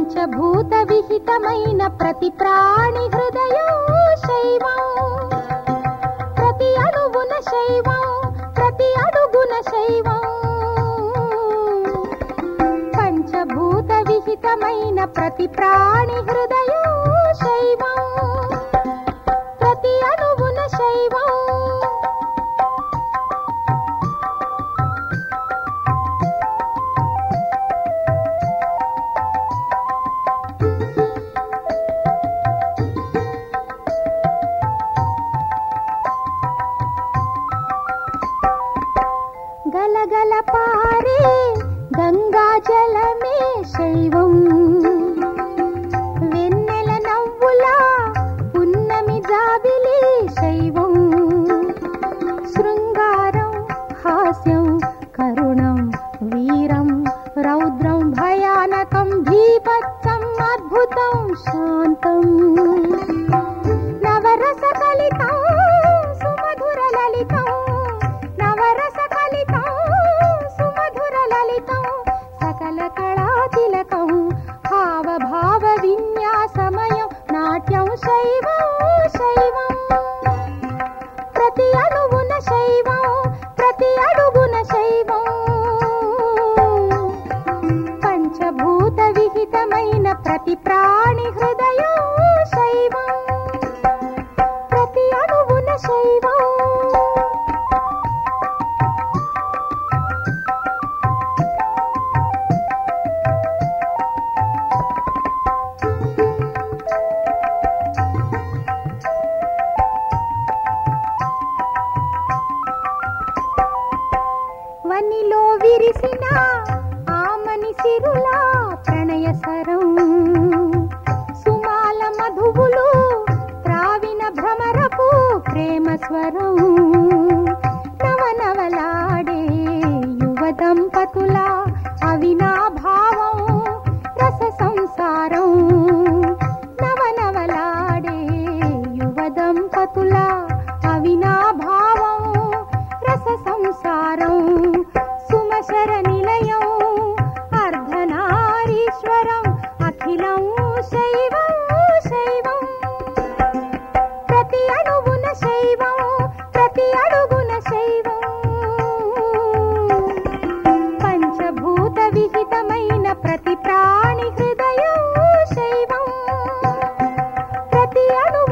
పంచభూత విహితమైన ప్రతి ప్రాణి హృదయం శైవం ప్రతి అణువున శైవం ప్రతి అడుగున శైవం పంచభూత విహితమైన ప్రతి ప్రాణి హృదయం శైవం ప్రతి అణువున శైవం గలగల పారే గంగా జలమే శైవం వెన్నెల నవ్వులా పున్నమి జాబిలి శైవం శృంగారం హాస్యం కరుణం వీరం రౌద్రం భయానకం భీభత్సం అద్భుతం శాంతం నవరస కలితం సుమధుర లలితం నవరస కలితం సుమధుర లలితం సకల కళా తిలకం భావ భావ విన్యాసమయం నాట్యం శైవం శైవం ప్రతి అణువున శైవం ప్రతి అడుగున శైవం పంచభూత విహితమైన ప్రతి ప్రాణి హృదయం శైవం ప్రతి అణువున శైవం వనిలో విరిసిన ఆమని సిరులా ప్రణయ సరం సుమాల మధువులు త్రావిన భ్రమరపు ప్రేమ స్వరం నవనవలాడే యువ దంపతుల అవినాభావం రస సంసారం నవనవలాడే యువ దంపతుల అవినాభావం రస సంసారం సుమశర నిలయం అర్ధనారీశ్వరం అఖిలం శైవం శైవం ప్రతి అణువున శైవం ప్రతి అడుగున శైవం పంచభూత విహితమైన ప్రతి ప్రాణి హృదయం శైవం ప్రతి అణు